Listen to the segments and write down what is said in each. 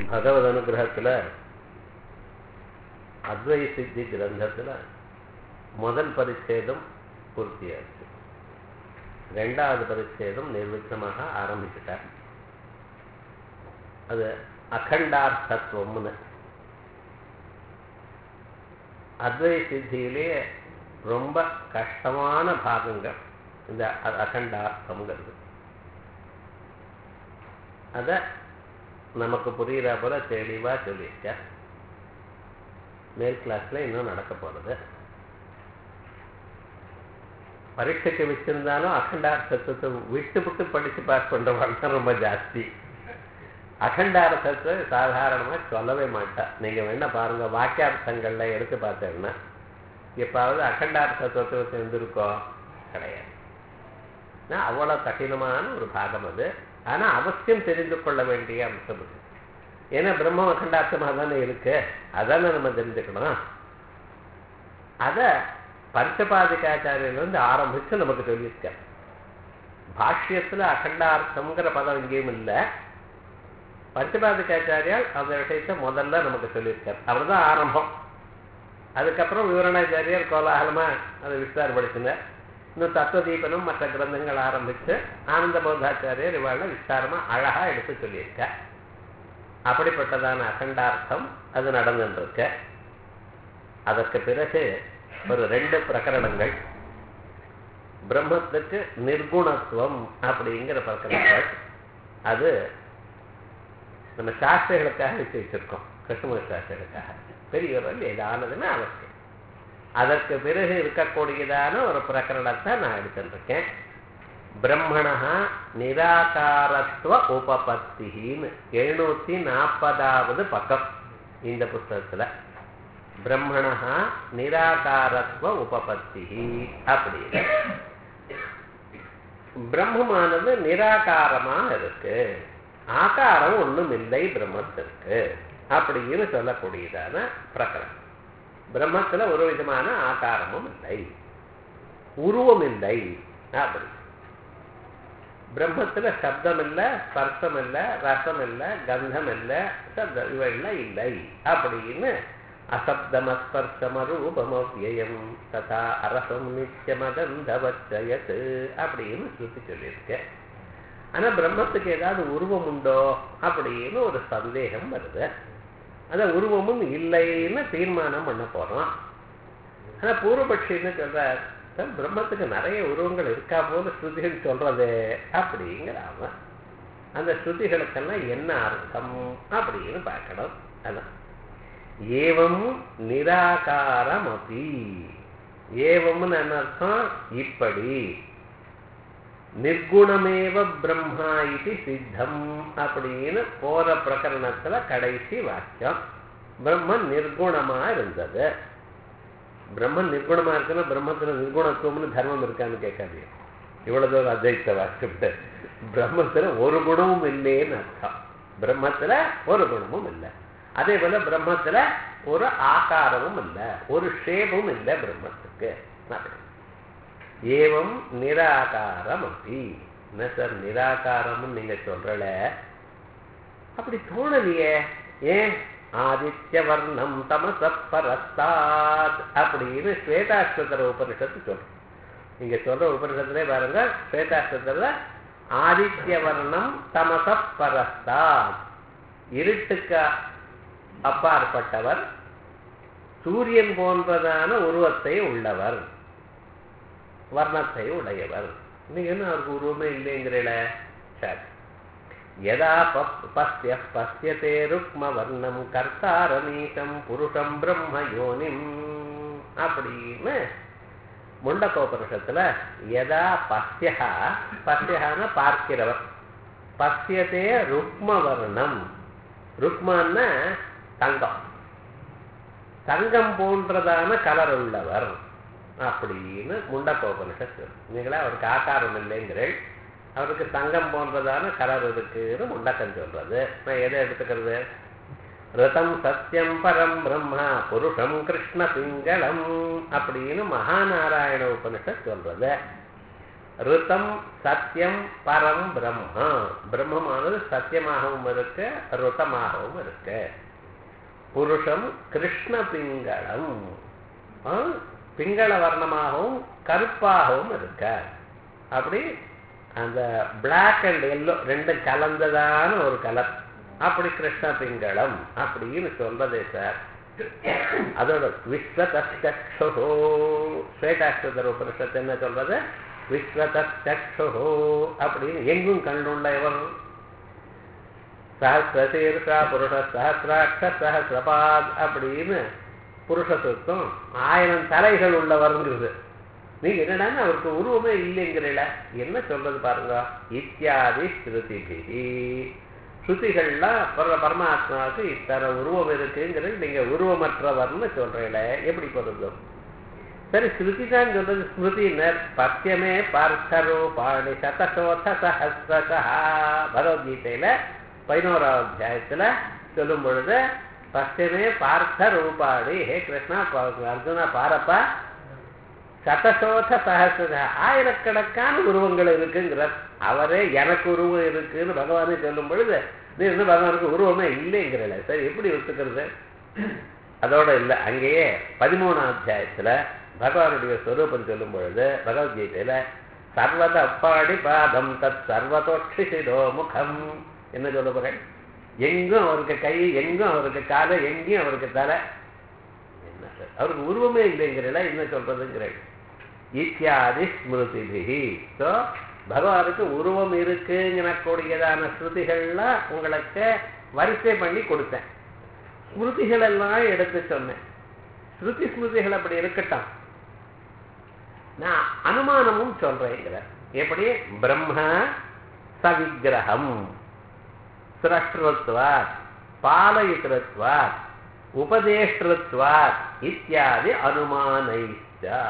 பகவத் அனுகிரகத்தில் அத்வை சித்தி கிரந்தத்தில் முதல் பரிச்சேதம் பூர்த்தியாச்சு ரெண்டாவது பரிச்சேதம் நிர்விக்னமாக ஆரம்பிச்சுட்டார் அது அகண்டார்த்தத்துவம்னு அத்வை சித்தியிலே ரொம்ப கஷ்டமான பாகங்கள் இந்த அகண்டார்த்தம்ங்கிறது அதை நமக்கு புரிகிற போல தெளிவா சொல்லியிருக்க மேல் கிளாஸ்ல இன்னும் நடக்க போறது பரீட்சைக்கு வச்சிருந்தாலும் அகண்டார்த்தத்தை விட்டு விட்டு படிச்சு பாஸ் பண்றவங்க ரொம்ப ஜாஸ்தி அகண்டார்த்தத்தை சாதாரணமாக சொல்லவே மாட்டா நீங்க வேணா பாருங்க வாக்கியார்த்தங்கள்ல எடுத்து பார்த்தேன்னா எப்பாவது அகண்டார்த்தத்தை இருந்திருக்கோம் கிடையாது அவ்வளோ கடினமான ஒரு பாகம் அது ஆனா அவசியம் தெரிந்து கொள்ள வேண்டிய அம்சம் அது ஏன்னா பிரம்ம அகண்டார்த்தமாக தானே இருக்கு அதானே நம்ம தெரிஞ்சுக்கணும் அத பஞ்சபாதிகாச்சாரியிலிருந்து ஆரம்பிச்சு நமக்கு சொல்லியிருக்க பாஷ்யத்துல அகண்டார்த்தம்ங்கிற பதம் எங்கேயும் இல்லை பஞ்சபாதிகாச்சாரியால் அந்த விஷயத்தை முதல்ல நமக்கு சொல்லியிருக்கார் அவர் தான் ஆரம்பம் அதுக்கப்புறம் விவரணாச்சாரியார் கோலாகலமா அதை விஸ்தாரப்படுத்தினார் இன்னும் தத்துவதீபனும் மற்ற கிரந்தங்கள் ஆரம்பித்து ஆனந்த பௌத்தாச்சாரியர் இவாழ விஸ்தாரமா அழகா எடுத்து சொல்லியிருக்க அப்படிப்பட்டதான அகண்டார்த்தம் அது நடந்துருக்க அதற்கு பிறகு ஒரு ரெண்டு பிரகரணங்கள் பிரம்மத்துக்கு நிர்குணத்துவம் அப்படிங்கிற பிரகரணங்கள் அது நம்ம சாஸ்திரங்களுக்காக வச்சு வச்சிருக்கோம் கிருஷ்ணமூர்த்தி சாஸ்திரங்களுக்காக பெரியவர் ஏதானதுன்னு அவசியம் அதற்கு பிறகு இருக்கக்கூடியதான ஒரு பிரகரணத்தை நான் எடுத்துருக்கேன் பிரம்மணா நிராகாரத்துவ உபபத்தின்னு எழுநூத்தி நாற்பதாவது பக்கம் இந்த புஸ்தகத்துல பிரம்மணா நிராகாரத்துவ உபபத்தி அப்படின்னு பிரம்மமானது நிராகாரமா இருக்கு ஆகாரம் ஒண்ணும் இல்லை பிரம்மத்திற்கு அப்படின்னு சொல்லக்கூடியதான பிரகரணம் பிரம்மத்துல ஒரு விதமான ஆகாரமும் இல்லை உருவம் இல்லை அப்படி பிரம்மத்துல சப்தம் இல்லை ஸ்பர்சம் இல்லை ரசம் இல்லை கந்தம் இல்லை சப்த இவையெல்லாம் இல்லை அப்படின்னு அசப்தமஸ்பர்சமரூபமவ்யயம் ததா அரசம் நித்தியமகந்தவச்சயத்து அப்படின்னு ஸ்ருதி சொல்லியிருக்கேன் ஆனா பிரம்மத்துக்கு ஏதாவது உருவம் உண்டோ அப்படின்னு ஒரு சந்தேகம் வருது அந்த உருவமும் இல்லைன்னு தீர்மானம் பண்ண போறோம் ஆனா பூர்வபட்சின்னு சொல்றார் பிரம்மத்துக்கு நிறைய உருவங்கள் இருக்கா போல ஸ்ருதிகள் சொல்றது அப்படிங்கிறாம அந்த ஸ்ருதிகளுக்கெல்லாம் என்ன அர்த்தம் அப்படின்னு பார்க்கணும் அதான் ஏவம் நிராகாரம் அப்படி ஏவம்னு என்ன அர்த்தம் இப்படி நிர்குணமேவ பிரம்மா இது சித்தம் அப்படின்னு போற பிரகரணத்துல கடைசி வாக்கியம் பிரம்மன் நிர்குணமா இருந்தது பிரம்மன் நிர்குணமா இருக்குன்னா பிரம்மத்துல நிர்குணத்துவம்னு தர்மம் இருக்கான்னு கேட்காதீங்க இவ்வளவு தூரம் அத்வைத்த வாக்கிட்டு பிரம்மத்துல ஒரு குணமும் இல்லைன்னு அர்த்தம் பிரம்மத்துல ஒரு குணமும் இல்லை அதே போல பிரம்மத்துல ஒரு ஆகாரமும் இல்லை ஒரு ஷேபும் இல்லை பிரம்மத்துக்கு ஏவம் நிராகாரம் அப்படி என்ன சார் நிராகாரம்னு நீங்க சொல்றல அப்படி தோணலையே ஏன் ஆதித்ய வர்ணம் தமசப்பரஸ்தாத் அப்படின்னு ஸ்வேதாஸ்வதர உபனிஷத்து சொல்றோம் நீங்க சொல்ற உபனிஷத்துலே பாருங்க ஸ்வேதாஸ்வதர ஆதித்ய வர்ணம் தமசப்பரஸ்தாத் இருட்டுக்கு அப்பாற்பட்டவர் சூரியன் போன்றதான உருவத்தை உள்ளவர் வர்ணத்தை உடையவர் நீங்க என்ன அவருக்கு உருவமே இல்லைங்கிறீல சரி யதா பஸ்ய பசியதே ருக்ம வர்ணம் கர்த்தாரமீசம் புருஷம் பிரம்ம யோனிம் அப்படின்னு முண்டகோபனிஷத்துல யதா பஸ்யா பஸ்யகான பார்க்கிறவர் பசியதே ருக்ம வர்ணம் ருக்மான தங்கம் தங்கம் போன்றதான கலர் உள்ளவர் அப்படின்னு முண்டக்கோபனிஷத்து நீங்களே அவருக்கு ஆகாரம் இல்லைங்கிறேன் அவருக்கு தங்கம் போன்றதான கலர் இருக்குன்னு முண்டக்கம் சொல்றது நான் எதை எடுத்துக்கிறது ரிதம் சத்தியம் பரம் பிரம்மா புருஷம் கிருஷ்ண பிங்களம் அப்படின்னு மகாநாராயண உபனிஷத் சொல்றது ரிதம் சத்தியம் பரம் பிரம்மா பிரம்மமானது சத்தியமாகவும் இருக்கு ருதமாகவும் இருக்கு புருஷம் கிருஷ்ண பிங்களம் ஆ, பிங்கள வர்ணமாகவும் கருப்பாகவும் இருக்க அப்படி அந்த பிளாக் அண்ட் எல்லோ ரெண்டு கலந்ததான ஒரு கலர் அப்படி கிருஷ்ண பிங்களம் அப்படின்னு சொல்றதே சார் அதோட விஸ்வதோ ஸ்வேதாஸ்வதர் உபனிஷத்து என்ன சொல்றது விஸ்வதோ அப்படின்னு எங்கும் கண்டுள்ள இவன் சஹசிரசீர்ஷா புருஷ சஹசிராட்ச சஹசிரபாத் அப்படின்னு புருஷ சுத்தம் ஆயிரம் தலைகள் உள்ளவர்ங்கிறது நீங்க என்னடான்னு அவருக்கு உருவமே இல்லைங்கிறீல என்ன சொல்றது பாருங்க இத்தியாதி ஸ்ருதிபிகி ஸ்ருதிகள்லாம் பர பரமாத்மாவுக்கு இத்தனை உருவம் இருக்குங்கிறது நீங்க உருவமற்றவர்னு சொல்றீங்களே எப்படி பொருந்தும் சரி ஸ்ருதி தான் சொல்றது ஸ்மிருதினர் பத்தியமே பார்த்தரூபாணி சதசோத சஹசிரசா பகவத்கீதையில பதினோராவது அத்தியாயத்துல சொல்லும் பொழுது பத்தியமே பார்த்த ரூபாணி ஹே கிருஷ்ணா பா- அர்ஜுனா பாரப்பா சதசோத சஹசிர ஆயிரக்கணக்கான உருவங்கள் இருக்குங்கிறார் அவரே எனக்கு உருவம் இருக்குன்னு பகவானே சொல்லும் பொழுது நீ வந்து பகவானுக்கு உருவமே இல்லைங்கிறல சரி எப்படி ஒத்துக்கிறது அதோட இல்லை அங்கேயே பதிமூணாம் அத்தியாயத்துல பகவானுடைய ஸ்வரூபம் சொல்லும் பொழுது பகவத்கீதையில சர்வத அப்பாடி பாதம் தத் சர்வதோட்சிசிதோ முகம் என்ன சொல்ல போறேன் எங்கும் அவருக்கு கை எங்கும் அவருக்கு காலை எங்கேயும் அவருக்கு தலை என்ன சார் அவருக்கு உருவமே இல்லைங்கிறல என்ன சொல்றதுங்கிறேன் இத்தியாதி ஸ்மிருதிபிகி ஸோ பகவானுக்கு உருவம் இருக்குங்கிறக்கூடியதான ஸ்ருதிகள்லாம் உங்களுக்கு வரிசை பண்ணி கொடுத்தேன் ஸ்மிருதிகள் எல்லாம் எடுத்து சொன்னேன் ஸ்ருதி ஸ்மிருதிகள் அப்படி இருக்கட்டும் நான் அனுமானமும் சொல்றேங்கிற எப்படி பிரம்ம சவிக்கிரகம் சிரஷ்டத்வாத் பாலயித்திருத்வாத் உபதேஷ்டத்வாத் இத்தியாதி அனுமானைச்சா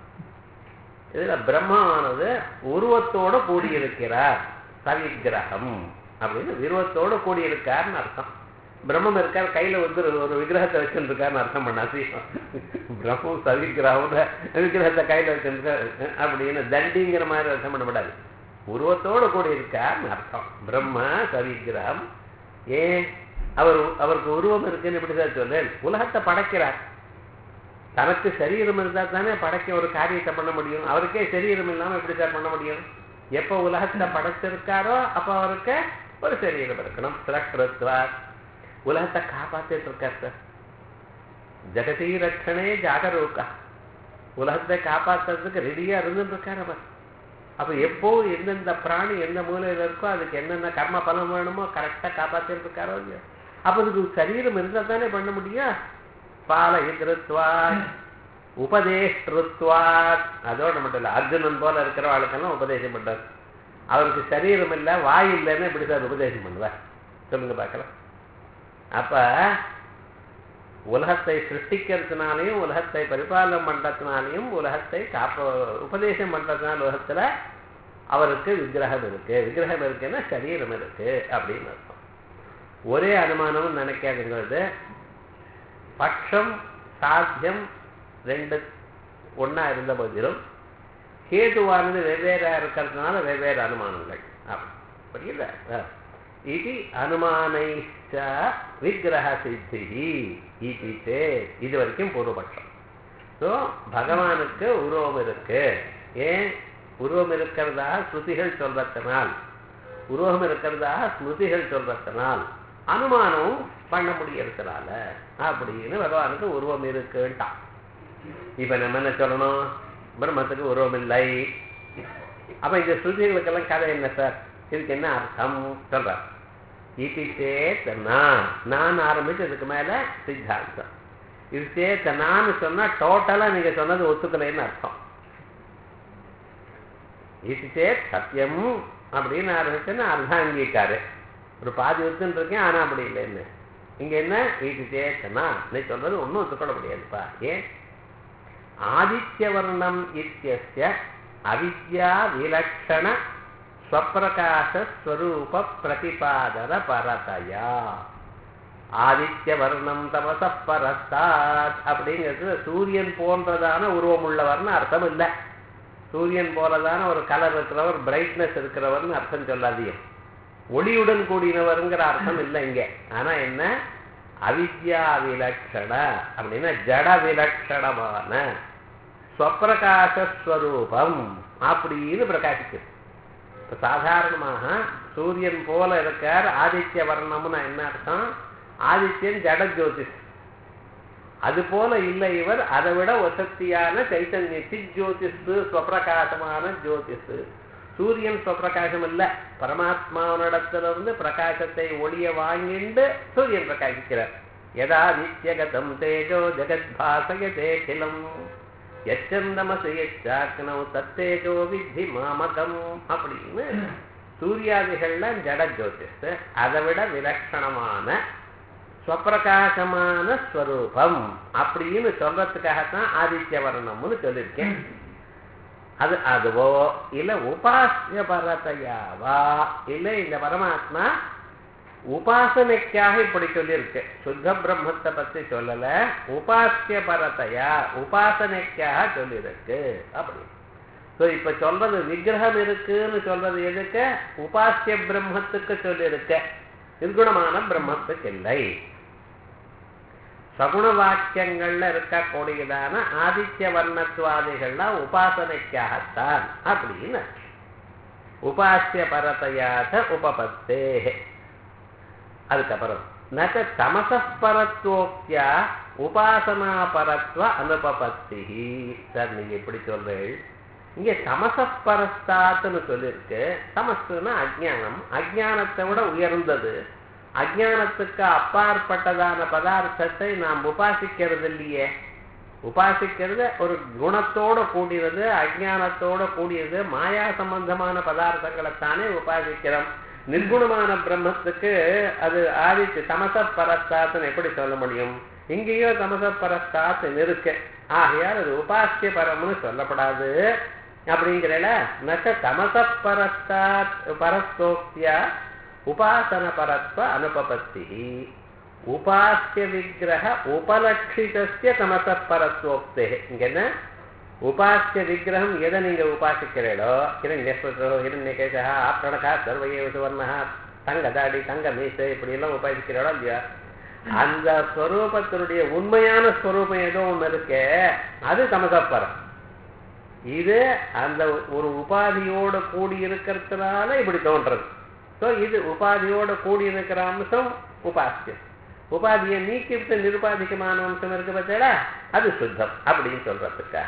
இதுல பிரம்மாவானது உருவத்தோட கூடியிருக்கிறார் சவிக்கிரகம் அப்படின்னு விருவத்தோட கூடியிருக்காருன்னு அர்த்தம் பிரம்மம் இருக்கார் கையில வந்து ஒரு- ஒரு விக்கிரகத்தை வச்சுருக்காருன்னு அர்த்தம் பண்ணாது பிரம்மம் சவிக்கிரகம் விக்கிரகத்தை கையில வச்சிருக்காரு அப்படின்னு தண்டிங்கிற மாதிரி அர்த்தம் பண்ணப்படாது உருவத்தோட கூடி இருக்கார்னு அர்த்தம் பிரம்ம சவிக்கிரகம் ஏன் அவர் அவருக்கு உருவம் இருக்குன்னு எப்படி சார் சொல்றேன் உலகத்தை படைக்கிறார் தனக்கு சரீரம் இருந்தா தானே படைக்க ஒரு காரியத்தை பண்ண முடியும் அவருக்கே சரீரம் இல்லாம எப்படி சார் பண்ண முடியும் எப்போ உலகத்தை படைச்சிருக்காரோ அப்ப அவருக்கு ஒரு சரீரம் இருக்கணும் சிரஷ்டத்வா உலகத்தை காப்பாத்திட்டு இருக்கார் சார் ஜெகதீ ரட்சணே ஜாகரூக்கா உலகத்தை காப்பாத்துறதுக்கு ரெடியா இருந்துட்டு இருக்கார் அவர் அப்ப எப்போ எந்தெந்த பிராணி எந்த மூலையில இருக்கோ அதுக்கு என்னென்ன கர்ம பலம் வேணுமோ கரெக்டா காப்பாத்திட்டு இருக்காரோ இல்லையோ அப்ப அதுக்கு சரீரம் இருந்தா தானே பண்ண முடியும் பாலயித்திருத்வாத் உபதேஷ்டுத்வாத் அதோட மட்டும் இல்ல அர்ஜுனன் போல இருக்கிற ஆளுக்கெல்லாம் உபதேசம் பண்றார் அவருக்கு சரீரம் இல்ல வாய் இல்லைன்னு எப்படி சார் உபதேசம் பண்ணுவார் சொல்லுங்க பார்க்கலாம் அப்ப உலகத்தை சிருஷ்டிக்கிறதுனாலையும் உலகத்தை பரிபாலனம் பண்றதுனாலையும் உலகத்தை காப்ப உபதேசம் பண்றதுனால உலகத்துல அவருக்கு விக்கிரகம் இருக்கு விக்கிரகம் இருக்குன்னா சரீரம் இருக்கு அப்படின்னு அர்த்தம் ஒரே அனுமானமும் நினைக்காதுங்கிறது பட்சம் சாத்தியம் ரெண்டு ஒண்ணா இருந்த போதிலும் கேதுவானது வெவ்வேறா இருக்கிறதுனால வெவ்வேறு அனுமானங்கள் அப்படி புரியல ஆ. இது அனுமானைச்ச விக்கிரக சித்தி இது சேத். இது வரைக்கும் பூர்வபட்சம் ஸோ பகவானுக்கு உருவம் இருக்கு ஏன் உருவம் இருக்கிறதாக ஸ்ருதிகள் சொல்றதனால் உருவம் இருக்கிறதாக ஸ்மிருதிகள் சொல்றதனால் அனுமானமும் பண்ண முடியறதுனால அப்படின்னு பகவானுக்கு உருவம் இருக்குன்ட்டான் இப்ப நம்ம என்ன சொல்லணும் பிரம்மத்துக்கு உருவம் இல்லை அப்ப இந்த ஸ்ருதிகளுக்கெல்லாம் கதை என்ன சார் இதுக்கு என்ன அர்த்தம் சொல்றார் இது சேத் நான் நான் ஆரம்பிச்சு இதுக்கு மேல சித்தாந்தம் இது சேத் நான் சொன்னா டோட்டலா நீங்க சொன்னது ஒத்துக்கலைன்னு அர்த்தம் இது சேத் சத்தியம் அப்படின்னு ஆரம்பிச்சுன்னா அர்த்தாங்கீக்காரு ஒரு பாதி ஒத்துன்னு இருக்கேன் ஆனா அப்படி இல்லைன்னு இங்க என்ன இது சேத்தனா நீ சொல்றது ஒன்றும் ஒத்துக்கொள்ள முடியாதுப்பா ஏன் ஆதித்யவர்ணம் இத்தியஸ்ய அவித்யா விலட்சண ஸ்வப்பிரகாசஸ்வரூப பிரதிபாதன பரதயா ஆதித்யவர்ணம் தமச பரஸ்தாத் அப்படிங்கிறது சூரியன் போன்றதான உருவம் உள்ளவர்னு அர்த்தம் இல்லை சூரியன் போலதான ஒரு கலர் இருக்கிறவர் பிரைட்னஸ் இருக்கிறவர்னு அர்த்தம் சொல்லாதீங்க ஒளியுடன் கூடினவருங்கிற அர்த்தம் இல்லை இங்க ஆனா என்ன அவித்யா விலட்சண அப்படின்னா ஜட விலட்சணமான ஸ்வப்பிரகாசஸ்வரூபம் அப்படின்னு பிரகாசிக்குது இப்ப சாதாரணமாக சூரியன் போல இருக்கார் ஆதித்ய வர்ணம்னு என்ன அர்த்தம் ஆதித்யன் ஜட ஜோதிஷ் அது போல இல்லை இவர் அதை விட வசத்தியான சைத்தன்ய சிஜோதிஷு ஸ்வப்பிரகாசமான ஜோதிஷு சூரியன் ஸ்வப்பிரகாசம் இல்ல பரமாத்மாவனிடத்திலிருந்து பிரகாசத்தை ஒளிய வாங்கிண்டு சூரியன் பிரகாசிக்கிறார் யதா நித்யகதம் தேஜோ ஜெகத்பாசயதே கிலம் எச்சந்தமசு எச்சாக்கனவு தத்தேஜோ வித்தி மாமகம் அப்படின்னு சூரியாதிகள்லாம் ஜட ஜோதிஷ் அதை விட விலட்சணமான ஸ்வப்பிரகாசமான ஸ்வரூபம் அப்படின்னு சொல்றதுக்காகத்தான் ஆதித்ய வர்ணம்னு சொல்லியிருக்கேன் அது அதுவோ இல்ல உபாசிய பரதையாவா இல்ல இந்த பரமாத்மா உபாசனைக்காக இப்படி சொல்லியிருக்கு சுத்த பிரம்மத்தை பத்தி சொல்லல உபாசிய பரதையா உபாசனைக்காக சொல்லியிருக்கு அப்படி ஸோ இப்ப சொல்றது விக்கிரகம் இருக்குன்னு சொல்றது எதுக்கு உபாசிய பிரம்மத்துக்கு சொல்லியிருக்க நிர்குணமான பிரம்மத்துக்கு இல்லை சகுண வாக்கியங்கள்ல இருக்கக்கூடியதான ஆதித்ய வர்ணத்துவாதிகள்லாம் உபாசனைக்காகத்தான் அப்படின்னு உபாசிய பரதையாக உபபத்தே அதுக்கப்புறம் நச்ச தமசப்பரத்வோக்தியா உபாசனா பரத்வ அனுபபத்தி சார் நீங்க இப்படி சொல்றீள் இங்க தமசப்பரஸ்தாத்துன்னு சொல்லியிருக்கு தமசுன்னா அஜ்ஞானம் அஜ்ஞானத்தை விட உயர்ந்தது அஜ்ஞானத்துக்கு அப்பாற்பட்டதான பதார்த்தத்தை நாம் உபாசிக்கிறது இல்லையே உபாசிக்கிறது ஒரு குணத்தோட கூடியது அஜ்ஞானத்தோட கூடியது மாயா சம்பந்தமான பதார்த்தங்களைத்தானே உபாசிக்கிறோம் நிர்குணமான பிரம்மத்துக்கு அது ஆதித்து தமச பரஸ்தாத்துன்னு எப்படி சொல்ல முடியும் இங்கேயோ தமச பரஸ்தாத்து இருக்கு ஆகையால் அது உபாசிய பரம்னு சொல்லப்படாது அப்படிங்கிறல நச்ச தமச பரஸ்தாத் பரஸ்தோக்தியா உபாசன பரத்வ அனுபபத்தி உபாசிய விக்கிரக உபலட்சிதஸ்ய தமச பரத்வோக்தே இங்க என்ன உபாசிய விக்கிரகம் எதை நீங்க உபாசிக்கிறீடோ ஹிரண்யஸ்வரோ ஹிரண்யகேசா ஆப்ரணகா சர்வயே சுவர்ணா தங்க தாடி தங்க மீசை இப்படி எல்லாம் உபாசிக்கிறோடோ இல்லையா அந்த ஸ்வரூபத்தினுடைய உண்மையான ஸ்வரூபம் ஏதோ ஒண்ணு இருக்கே அது தமசப்பரம் இது அந்த ஒரு உபாதியோட கூடி இருக்கிறதுனால இப்படி தோன்றது ஸோ இது உபாதியோட கூடி இருக்கிற அம்சம் உபாசியம் உபாதியை நீக்கிவிட்டு நிருபாதிகமான அம்சம் இருக்கு பார்த்தா அது சுத்தம் அப்படின்னு சொல்றதுக்காக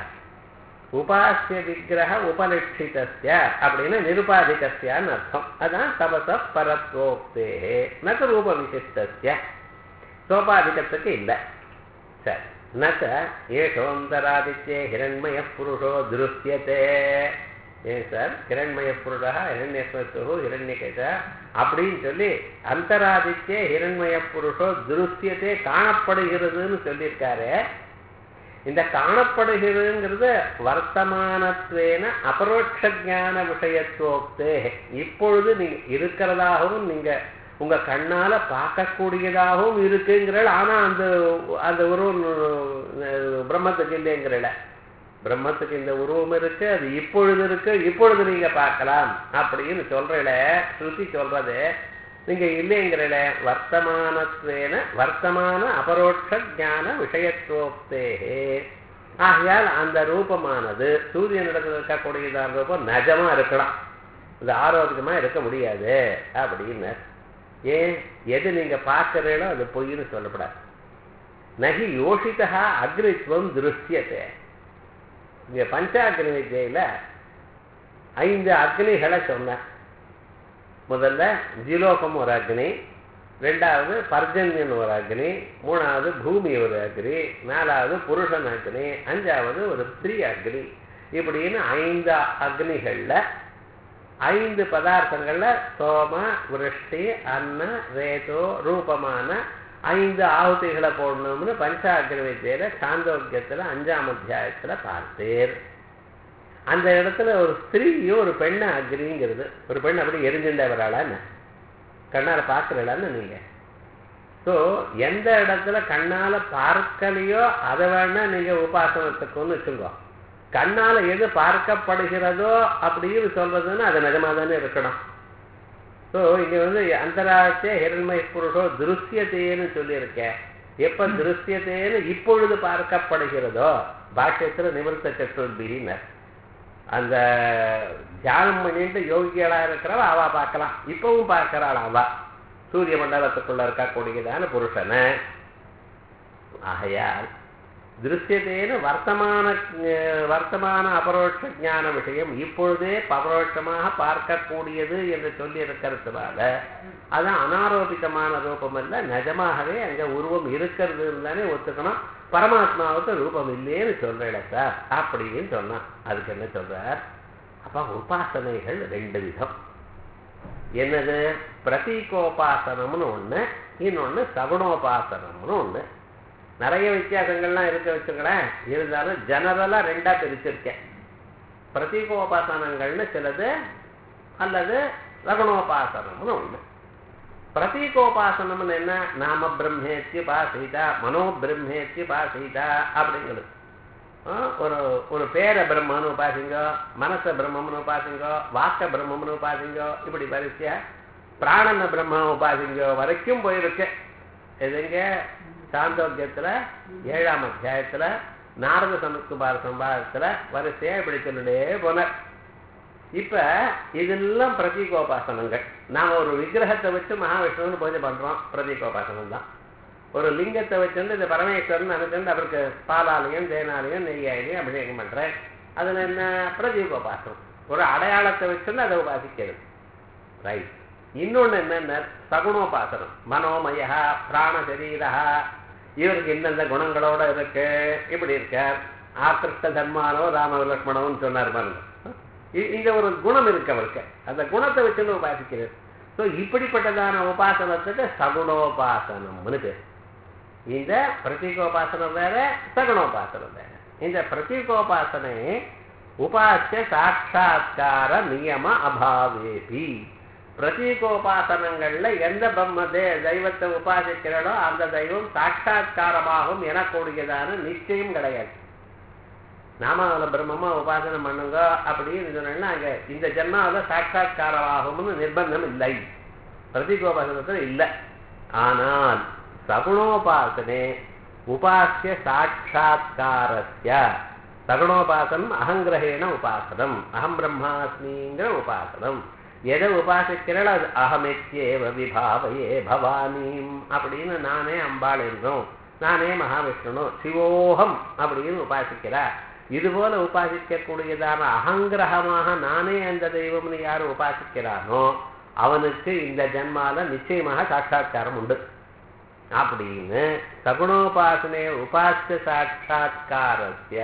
உபாசிய விக்கிரக உபலட்சிதஸ்ய அப்படின்னு நிருபாதிகஸ்யான்னு அர்த்தம் அதான் தபச பரத்வோக்தே நக ரூப விசிஷ்டஸ்ய சோபாதிகத்துக்கு இல்லை சரி நச்ச ஏஷோந்தராதித்யே ஹிரண்மய புருஷோ திருஷ்யத்தே ஏன் சார் ஹிரண்மய புருடா ஹிரண்யஸ்வத்து ஹிரண்யகேச அப்படின்னு சொல்லி அந்தராதித்யே ஹிரண்மய புருஷோ திருஷ்யத்தே காணப்படுகிறதுன்னு சொல்லியிருக்காரு இந்த காணப்படுகிறதுங்கிறது வர்த்தமானத்வேன அபரோட்ச ஜான விஷயத்துவத்தே இப்பொழுது நீங்க இருக்கிறதாகவும் நீங்க உங்க கண்ணால பார்க்கக்கூடியதாகவும் இருக்குங்கிற ஆனா அந்த அந்த உருவம் பிரம்மத்துக்கு இல்லைங்கிறல பிரம்மத்துக்கு இந்த உருவம் இருக்கு அது இப்பொழுது இருக்கு இப்பொழுது நீங்க பார்க்கலாம் அப்படின்னு சொல்றல ஸ்ருதி சொல்றது நீங்க இல்லைங்கிறல வர்த்தமானத்வேன வர்த்தமான அபரோட்ச ஜான விஷயத்துவத்தே ஆகையால் அந்த ரூபமானது சூரியனிடத்தில் இருக்கக்கூடியதான ரூபம் நஜமா இருக்கலாம் இது ஆரோக்கியமா இருக்க முடியாது அப்படின்னு ஏன் எது நீங்க பார்க்கிறீங்களோ அது பொய்ன்னு சொல்லப்படாது நகி யோசித்தா அக்னித்வம் திருஷ்யத்தை இங்க பஞ்சாக்னி விஜயில ஐந்து அக்னிகளை சொன்ன முதல்ல ஜிலோகம் ஒரு அக்னி ரெண்டாவது பர்ஜன்யன் ஒரு அக்னி மூணாவது பூமி ஒரு அக்னி நாலாவது புருஷன் அக்னி அஞ்சாவது ஒரு ஸ்திரீ அக்னி இப்படின்னு ஐந்து அக்னிகள்ல ஐந்து பதார்த்தங்கள்ல சோம விருஷ்டி அன்ன ரேதோ ரூபமான ஐந்து ஆகுதிகளை போடணும்னு பஞ்சாகிர வித்தியில சாந்தோக்கியத்துல அஞ்சாம் அத்தியாயத்துல பார்த்தேர் அந்த இடத்துல ஒரு ஸ்திரீயும் ஒரு பெண்ணை அக்னிங்கிறது ஒரு பெண் அப்படி எரிஞ்சுண்டவராளா என்ன கண்ணால பார்க்கறலான்னு நீங்க ஸோ எந்த இடத்துல கண்ணால பார்க்கலையோ அதை வேணா நீங்க உபாசனத்துக்குன்னு வச்சுக்கோ கண்ணால எது பார்க்கப்படுகிறதோ அப்படின்னு சொல்றதுன்னு அது நிஜமா தானே இருக்கணும் ஸோ இங்க வந்து அந்தராட்சே ஹிரண்மய புருஷோ திருஷ்யத்தேன்னு சொல்லியிருக்கேன் எப்ப திருஷ்யத்தேன்னு இப்பொழுது பார்க்கப்படுகிறதோ பாஷ்யத்துல நிவர்த்த சத்துர்பிகினர் அந்த தியானம் பண்ணிட்டு யோகிகளா இருக்கிறவ அவ பார்க்கலாம் இப்பவும் பார்க்கிறாள் அவ சூரிய மண்டலத்துக்குள்ள இருக்கக்கூடியதான புருஷனை ஆகையால் திருஷ்யத்தேன வர்த்தமான அஹ், வர்த்தமான அபரோட்ச ஞான விஷயம் இப்பொழுதே பரோட்சமாக பார்க்கக்கூடியது என்று சொல்லி இருக்கிறதுனால அது அனாரோபிதமான ரூபம் அல்ல நிஜமாகவே அங்க உருவம் இருக்கிறதுன்னு தானே ஒத்துக்கணும் பரமாத்மாவுக்கு ரூபம் இல்லைன்னு சொல்றேன் சார் அப்படின்னு சொன்னான் அதுக்கு என்ன சொல்றார் அப்ப உபாசனைகள் ரெண்டு விதம் என்னது பிரதீகோபாசனம்னு ஒண்ணு இன்னொன்னு சகுணோபாசனம்னு ஒண்ணு நிறைய வித்தியாசங்கள்லாம் இருக்க வச்சுங்களேன் இருந்தாலும் ஜெனரலா ரெண்டா பிரிச்சிருக்கேன் பிரதீகோபாசனங்கள்னு சிலது அல்லது சகுணோபாசனம்னு ஒண்ணு பிரதீகோபாசனம்னு என்ன நாம பிரம்மேத்தி பாசீதா மனோ பிரம்மேத்தி பாசீதா அப்படிங்கிறது ஆ, ஒரு ஒரு பேர பிரம்மன்னு உபாசிங்கோ மனச பிரம்மம்னு உபாசிங்கோ வாக்க பிரம்மம்னு உபாசிங்கோ இப்படி வரிசையா பிராணன பிரம்ம உபாசிங்கோ வரைக்கும் போயிருக்கு எதுங்க சாந்தோக்கியத்துல ஏழாம் அத்தியாயத்துல நாரத சமஸ்குபார சம்பாதத்துல வரிசையா இப்படி சொல்லிட்டே போனார் இப்ப இதெல்லாம் பிரதீகோபாசனங்கள் நாம ஒரு விக்கிரகத்தை வச்சு மகாவிஷ்ணுன்னு பூஜை பண்றோம் பிரதீகோபாசனம் தான் ஒரு லிங்கத்தை வச்சுட்டு இந்த பரமேஸ்வரன் நினைச்சுட்டு அவருக்கு பாலாலயம் தேனாலயம் நெய்யாலையும் அபிஷேகம் பண்றேன் அதுல என்ன பிரதீகோபாசனம் ஒரு அடையாளத்தை வச்சுட்டு அதை உபாசிக்கிறது ரைட் இன்னொன்னு என்னென்ன சகுணோபாசனம் மனோமயா பிராண சரீரா இவருக்கு இந்தந்த குணங்களோட இருக்கு இப்படி இருக்கார் ஆக்கிருஷ்ட தர்மானோ ராம லக்ஷ்மணோன்னு சொன்னார் பாருங்க இ- இந்த ஒரு குணம் இருக்கு அவருக்கு அந்த குணத்தை வச்சுன்னு உபாசிக்கிறது ஸோ இப்படிப்பட்டதான உபாசனத்துக்கு சகுணோபாசனம்னு பேர் இந்த பிரதீகோபாசனம் வேற சகுணோபாசனம் வேற இந்த பிரதீகோபாசனை உபாசிய சாட்சா்கார நியம அபாவேபி பிரதீகோபாசனங்கள்ல எந்த பிரம்ம தே- தெய்வத்தை உபாசிக்கிறதோ அந்த தெய்வம் சாட்சா்காரமாகும் எனக்கூடியதான நிச்சயம் கிடையாது நாம அவளை பிரம்மமா உபாசனை பண்ணுங்க அப்படின்னு சொன்னா அங்க இந்த ஜென்மாவில் சாட்சா்காரமாகும்னு நிர்பந்தம் இல்லை பிரதீகோபாசனத்தில் இல்லை ஆனால் சகுணோபாசனே உபாசிய சாட்சா்காரஸ்ய சகுணோபாசனம் அகங்கிரகேண உபாசனம் அகம் பிரம்மாஸ்மிங்கிற உபாசனம் எதை உபாசிக்கிறேன் அது அகமெத்தியேவ விபாவையே பவானீம் அப்படின்னு நானே அம்பாள் என்றும் நானே மகாவிஷ்ணு சிவோகம் அப்படின்னு உபாசிக்கிறார் இது போல உபாசிக்கக்கூடியதான அகங்கிரகமாக நானே அந்த தெய்வம்னு யார் உபாசிக்கிறானோ அவனுக்கு இந்த ஜன்மால நிச்சயமாக சாட்சா்காரம் உண்டு அப்படின்னு சகுணோபாசனே உபாசிய சாட்சா்காரஸ்ய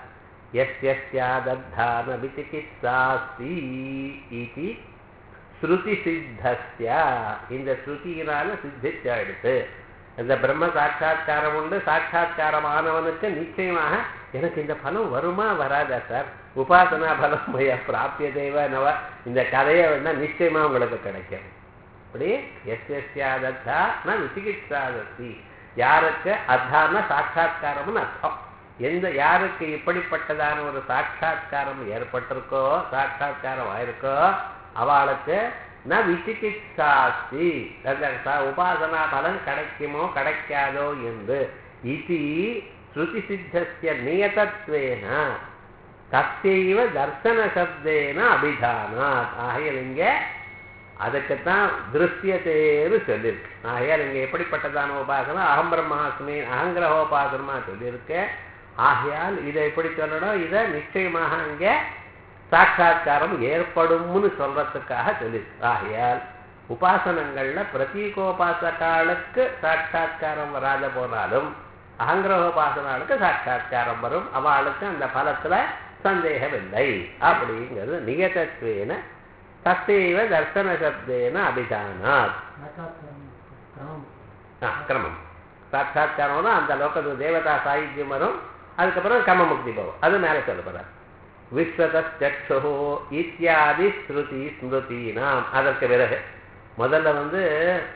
எஸ்யாதத்தான விசிகித்சாஸ்தி இது ஸ்ருதி சித்தஸ்ய இந்த ஸ்ருதியினால சித்திச்சாயிடுத்து இந்த பிரம்ம சாட்சா்காரம் உண்டு சாட்சா்காரமானவனுக்கு நிச்சயமாக எனக்கு இந்த பலம் வருமா வராதா சார் உபாசனா பலம் மய பிராப்பிய தேவ நவ இந்த கதையை வேணா நிச்சயமா உங்களுக்கு கிடைக்கும் அப்படி எஸ் எஸ்யாதத்தா ந விசிகித்சாதத்தி யாருக்கு அத்தான சாட்சா்காரம்னு அர்த்தம் எந்த யாருக்கு இப்படிப்பட்டதான ஒரு சாட்சா்காரம் ஏற்பட்டிருக்கோ சாட்சா்காரம் ஆயிருக்கோ அவளுக்கு ந விசிகித்சாஸ்தி அந்த ச- உபாசனா பலன் கிடைக்குமோ கிடைக்காதோ என்று இது ஸ்ருதி சித்தஸ்ய நியதத்வேன தத்தைவ தர்சன சப்தேன அபிதானாத் ஆகையால் இங்க அதுக்குத்தான் திருஷ்யத்தேன்னு சொல்லியிருக்கு ஆகையால் இங்க எப்படிப்பட்டதான உபாசனம் அகம் பிரம்மாஸ்மி அகங்கிரகோபாசனமா சொல்லியிருக்கு ஆகையால் இதை எப்படி சொல்லணும் இதை நிச்சயமாக அங்கே சாட்சா்காரம் ஏற்படும்னு சொல்றதுக்காக சொல்லியிருக்கு ஆகையால் உபாசனங்கள்ல பிரதீகோபாசகாலுக்கு சாட்சா்காரம் வராத போனாலும் அகங்கிரகோபாசனாளுக்கு சாட்சா்காரம் வரும் அவளுக்கு அந்த பலத்துல சந்தேகம் இல்லை அப்படிங்கிறது நியதத்வேன தத்தேவ தர்சன சப்தேன அபிதானாத் ஆ, கிரமம் சாட்சா்காரம்னா அந்த லோகத்து தேவதா சாயுஜ்யம் வரும் அதுக்கப்புறம் கர்ம முக்தி போகும் அது மேலே சொல்ல போறார் விஸ்வதச்சு இத்தியாதி ஸ்ருதி ஸ்மிருதீனாம் அதற்கு பிறகு முதல்ல வந்து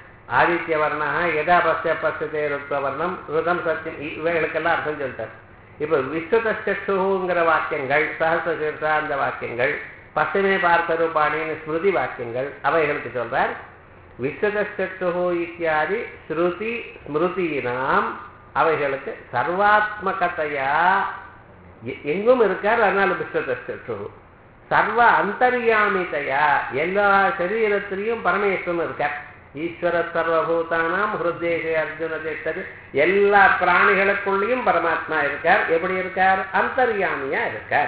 ஆதித்ய வர்ணா எதா பஸ்ய பஸ்யத்தே ருத்வ வர்ணம் ருதம் சத்தியம் இவைகளுக்கெல்லாம் அர்த்தம் சொல்லிட்டார் இப்ப விஸ்வதச்சுங்கிற வாக்கியங்கள் சஹசிரசீர்ஷா அந்த வாக்கியங்கள் பசுமை பார்த்தரூபாணின்னு ஸ்மிருதி வாக்கியங்கள் அவைகளுக்கு சொல்றார் விஸ்வதச்சு இத்தியாதி ஸ்ருதி ஸ்மிருதியினாம் அவைகளுக்கு சர்வாத்மகத்தையா எ- எங்கும் இருக்கார் அதனால விஸ்வதச்சு சர்வ அந்தர்யாமிதையா எல்லா சரீரத்திலையும் பரமேஸ்வரன் இருக்கார் ஈஸ்வர சர்வபூதானாம் ஹிருதேஷ அர்ஜுன தேட்டது எல்லா பிராணிகளுக்குள்ளேயும் பரமாத்மா இருக்கார் எப்படி இருக்கார் அந்தர்யாமியா இருக்கார்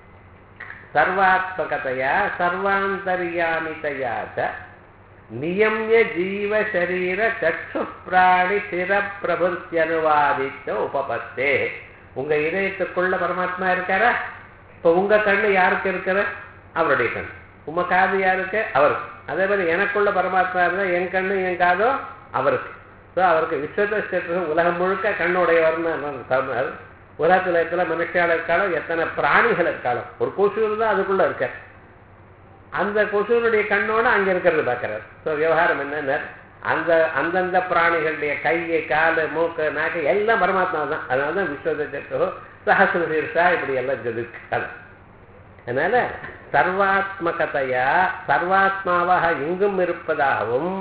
சர்வாத்மகதையா சர்வாந்தர்யாமிதையா ச நியமிய ஜீவ சரீர சக்ஷு பிராணி சிர பிரபுத்தியனுவாதித்த உபபத்தே உங்க இதயத்துக்குள்ள பரமாத்மா இருக்காரா இப்ப உங்க கண்ணு யாருக்கு இருக்கிற அவருடைய கண் உங்க காது யாருக்கு அவருக்கு அதே மாதிரி எனக்குள்ள பரமாத்மா இருந்தா என் கண்ணு என் காதோ அவருக்கு ஸோ அவருக்கு விஸ்வதேசத்துக்கு உலகம் முழுக்க கண்ணுடையவர்னு சொன்னார் உலகத்துல இருக்கிற மனுஷால இருக்காலும் எத்தனை பிராணிகள் இருக்காலும் ஒரு கொசு தான் அதுக்குள்ள இருக்கார் அந்த கொசுனுடைய கண்ணோட அங்க இருக்கிறது பார்க்கறாரு ஸோ விவகாரம் என்னன்னா அந்த அந்தந்த பிராணிகளுடைய கையை காலு மூக்கு நாக்கு எல்லாம் பரமாத்மா தான் அதனால தான் விஸ்வதோ சஹசிர சீர்ஷா இப்படி எல்லாம் சொல்லிருக்கு அது அதனால சர்வாத்மகதையா சர்வாத்மாவாக எங்கும் இருப்பதாகவும்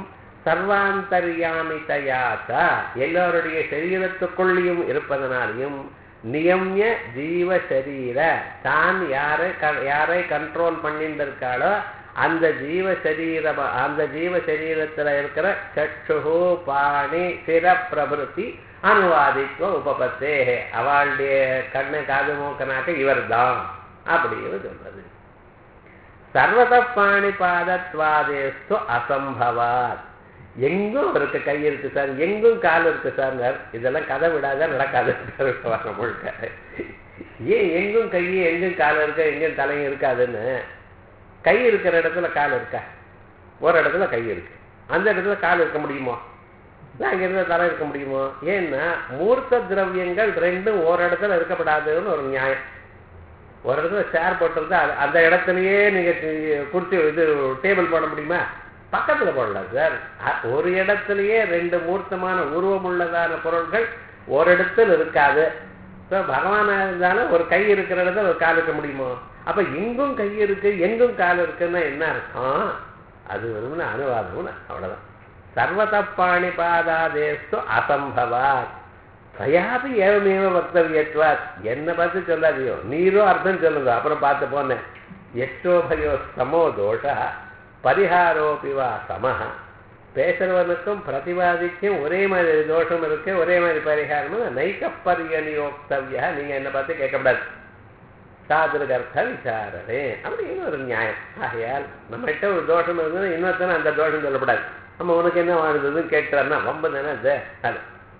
சர்வாந்தர்யாமிதையாச்ச எல்லோருடைய சரீரத்துக்குள்ளேயும் இருப்பதனாலையும் நியமிய ஜீவ சரீர தான் யாரை க- யாரை கண்ட்ரோல் பண்ணிட்டு இருக்காளோ அந்த ஜீவ சரீர அந்த ஜீவ சரீரத்துல இருக்கிற சக்ஷு பாணி சிர பிரபுத்தி அனுவாதித்துவ உபபத்தே அவளுடைய கண்ணு காது மூக்கனாக்க இவர்தான் அப்படின்னு சொல்றது சர்வத பாணிபாதத்வாதேஸ்து அசம்பவாத் எங்கும் அவருக்கு கை இருக்கு சார் எங்கும் கால் இருக்கு சார் இதெல்லாம் கதை விடாத நடக்காது வர முழுக்க ஏன் எங்கும் கை எங்கும் கால் இருக்க எங்கும் தலையும் இருக்காதுன்னு கை இருக்கிற இடத்துல கால் இருக்கா ஒரு இடத்துல கை இருக்கு அந்த இடத்துல கால் இருக்க முடியுமோ அங்க இருந்த தலை இருக்க முடியுமோ ஏன்னா மூர்த்த திரவியங்கள் ரெண்டும் ஒரு இடத்துல இருக்கப்படாதுன்னு ஒரு நியாயம் ஒரு இடத்துல சேர் போட்டிருந்தா அது- அந்த இடத்துலயே நீங்க தி- குர்சி இது டேபிள் போட முடியுமா பக்கத்துல போடலாம் சார் அ- ஒரு இடத்துலயே ரெண்டு மூர்த்தமான உருவம் உள்ளதான பொருட்கள் ஒரு இடத்துல இருக்காது ஸோ பகவானா இருந்தாலும் ஒரு கை இருக்கிற இடத்துல ஒரு கால் இருக்க முடியுமோ அப்ப எங்கும் கை இருக்கு எங்கும் கால் இருக்குன்னா என்ன அர்த்தம் அது வெறும்னு அனுவாதம்னு அவ்வளவுதான் சர்வத பாணிபாதாதேஸ்து அசம்பவாத் தயாபி ஏவமேவ வக்தவியத்வாத் என்ன பார்த்து சொல்லாதியோ நீரோ அர்த்தம் சொல்லுங்க அப்புறம் பார்த்து போனேன் எச்சோபயோ சமோ தோஷ பரிகாரோபி வா சமஹ பேசுறவனுக்கும் பிரதிவாதிக்கும் ஒரே மாதிரி தோஷம் இருக்கு ஒரே மாதிரி பரிகாரமும் நைக்கப்பரியனியோக்தவியா நீங்க என்ன பார்த்து கேட்கக்கூடாது சாதுருகர்த்த விசாரணே அப்படின்னு ஒரு நியாயம் ஆகையால் நம்மகிட்ட ஒரு தோஷம் இருந்தது இன்னொருத்தன அந்த தோஷம் சொல்லக்கூடாது நம்ம உனக்கு என்ன வாழ்ந்ததுன்னு கேட்கிறான்னா ரொம்ப தானே அது அது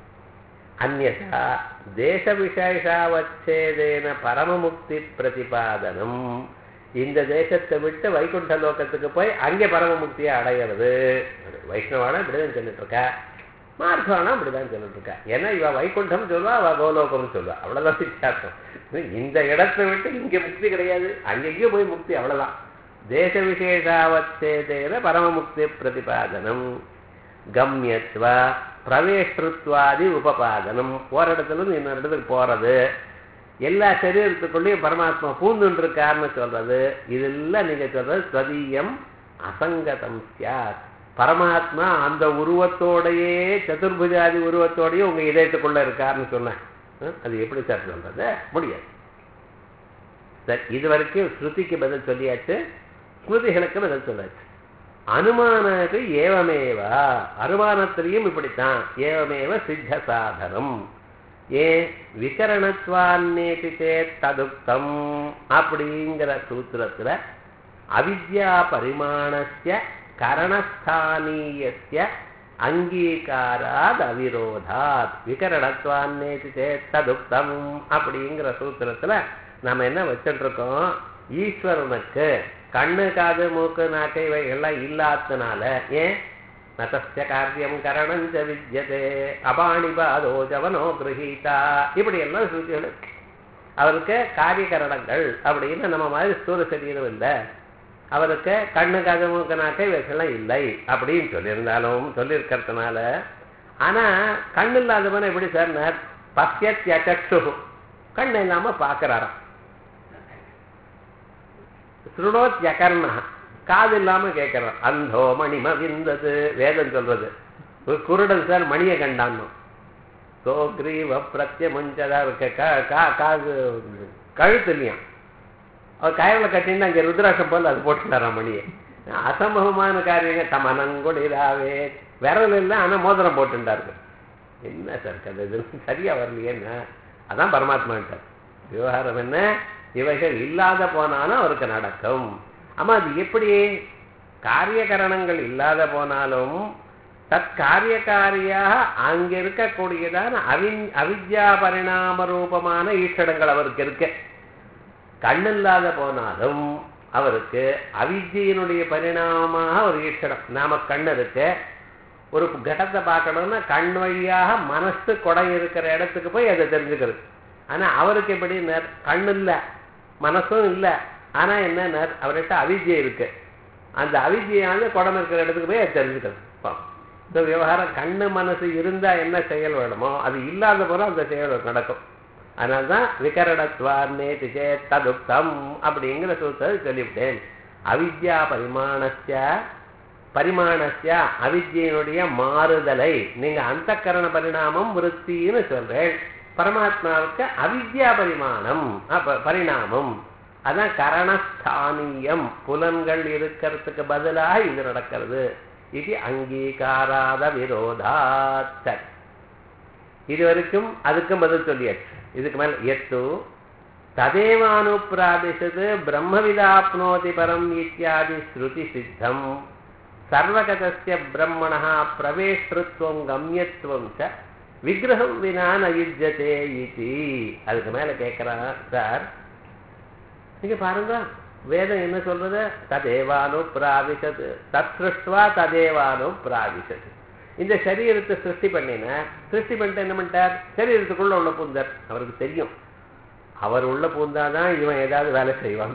அந்நா தேச விசேஷாவச்சேதேன பரமமுக்தி பிரதிபாதனம் இந்த தேசத்தை விட்டு வைகுண்ட லோகத்துக்கு போய் அங்கே பரமமுக்தியை அடையிறது வைஷ்ணவானா இப்படிதான் சொல்லிட்டு இருக்கா மார்க்கவானா இப்படிதான் சொல்லிட்டு இருக்கா ஏன்னா இவ வைகுண்டம் சொல்லுவா அவ கோலோகம்னு சொல்லுவா அவ்வளவுதான் வித்தியாசம் இந்த இடத்தை விட்டு இங்க முக்தி கிடையாது அங்கெங்கேயோ போய் முக்தி அவ்வளவுதான் தேச விசேஷாவச்சேதேன பரமமுக்தி பிரதிபாதனம் கம்யத்வ பிரவேஷ்ருத்வாதி உபபாதனம் ஒரு இடத்துல இருந்து இன்னொரு இடத்துக்கு போறது எல்லா சரீரத்துக்குள்ளேயும் பரமாத்மா பூந்துட்டு இருக்காருன்னு சொல்றது இதெல்லாம் நீங்க சொல்றது ஸ்வதீயம் அசங்கதம் சியாத் பரமாத்மா அந்த உருவத்தோடையே சதுர்புஜாதி உருவத்தோடயே உங்க இதயத்துக்குள்ள இருக்காருன்னு சொன்னேன் அஹ், அது எப்படி சார் சொல்றது முடியாது சரி இது வரைக்கும் ஸ்ருதிக்கு பதில் சொல்லியாச்சு ஸ்மிருதிகளுக்கு பதில் சொல்லாச்சு அனுமானது ஏவமேவா அனுமானத்திலையும் இப்படித்தான் ஏவமேவ சித்த சாதனம் ஏன் விகரணத்வான்னேதி சேத் ததுக்தம் அப்படிங்கிற சூத்திரத்துல அவித்யா பரிமாணஸ்ய கரணஸ்தானீயஸ்ய அங்கீகாராத் அவிரோதாத் விகரணத்வான்னேதி சேத் ததுக்தம் அப்படிங்கிற சூத்திரத்துல நம்ம என்ன வச்சுட்டு இருக்கோம் ஈஸ்வரனுக்கு கண்ணு காது மூக்கு நாக்கை இவைகள்லாம் இல்லாதனால ஏன் நதஸ்ய காரியம் கரணஞ்ச வித்யதே அபாணிபாதோ ஜவனோ கிரகீதா இப்படி எல்லாம் ஸ்ருதிகள் இருக்கு. அவருக்கு காரியகரணங்கள் அப்படின்னு நம்ம மாதிரி ஸ்தூல சரீரம் இல்லை அவருக்கு கண்ணு காது மூக்கு நாக்கை இவைகள்லாம் இல்லை அப்படின்னு சொல்லியிருந்தாலும் சொல்லியிருக்கிறதுனால ஆனா கண்ணு இல்லாதவன எப்படி சார் பசியத்யச்சு கண் இல்லாம பார்க்கறாராம் சுருணோத் யகர்ணா காது இல்லாம கேட்கறான் அந்தோ மணிம விந்தது வேதம் சொல்றது ஒரு குருடன் சார் மணியை கண்டான்னு சோக்ரீவ பிரத்யமுஞ்சதா காது கழுத்து இல்லையா அவர் கயவுல கட்டின்னு அங்கே ருத்ராட்சம் போல அது போட்டுட்டாராம் மணியை அசம்பவமான காரியங்க தமனங்குடிராவே விரல் இல்லை ஆனால் மோதிரம் போட்டுட்டாரு என்ன சார் கதை இது சரியா வரலையேன்னா அதான் பரமாத்மான்ட்டார் விவகாரம் என்ன இவைகள் இல்லாத போனாலும் அவருக்கு நடக்கும் ஆமா அது எப்படி காரியகரணங்கள் இல்லாத போனாலும் தத் காரியகாரியாக அங்க இருக்கக்கூடியதான அவி அவித்யா பரிணாம ரூபமான ஈஷடங்கள் அவருக்கு இருக்கு கண் இல்லாத போனாலும் அவருக்கு அவித்யினுடைய பரிணாமமாக ஒரு ஈஷடம் நாம கண் இருக்கு ஒரு கடத்தை பார்க்கணும்னா கண் வழியாக மனசு கொடை இருக்கிற இடத்துக்கு போய் அதை தெரிஞ்சுக்கிறது ஆனா அவருக்கு எப்படி கண் இல்லை மனசும் இல்லை ஆனா என்ன அவர்கிட்ட அவித்யை இருக்கு அந்த அவித்யானது குடம் இருக்கிற இடத்துக்கு போய் அதை தெரிஞ்சுக்கிறது இந்த விவகாரம் கண்ணு மனசு இருந்தா என்ன செயல் வேணுமோ அது இல்லாத போல அந்த செயல் நடக்கும் அதனால்தான் விகரணத்வார்னே திசே ததுப்தம் அப்படிங்கிற சூத்திரத்தை சொல்லிவிட்டேன் அவித்யா பரிமாணஸ்ய பரிமாணஸ்ய அவித்யினுடைய மாறுதலை நீங்க அந்த கரண பரிணாமம் விருத்தின்னு சொல்றேன் பரமாத்மாவுக்கு அவித்யா பரிமாணம் பரிணாமம் அதான் கரணஸ்தானியம் புலன்கள் இருக்கிறதுக்கு பதிலாக இது நடக்கிறது இது அங்கீகாராத விரோதாத் இது வரைக்கும் அதுக்கும் பதில் சொல்லியாச்சு இதுக்கு மேல எத்து ததேவானுப்பிராபிஷது பிரம்மவிதாப்னோதி பரம் இத்தியாதி ஸ்ருதி சித்தம் சர்வகதஸ்ய பிரம்மணः பிரவேஷ்டத்துவம் கம்யத்துவம் ச விக்கிரகம் வினா நயுஜ்யதே இதி அதுக்கு மேல கேட்கிறான் சார் நீங்க பாருங்க வேதம் என்ன சொல்றது ததேவானு பிராவிசது தத் சிருஷ்டுவா ததேவானு பிராவிசது இந்த சரீரத்தை சிருஷ்டி பண்ணின சிருஷ்டி பண்ணிட்டு என்ன பண்ணிட்டார் சரீரத்துக்குள்ள உள்ள பூந்தார் அவருக்கு தெரியும் அவர் உள்ள பூந்தாதான் இவன் ஏதாவது வேலை செய்வான்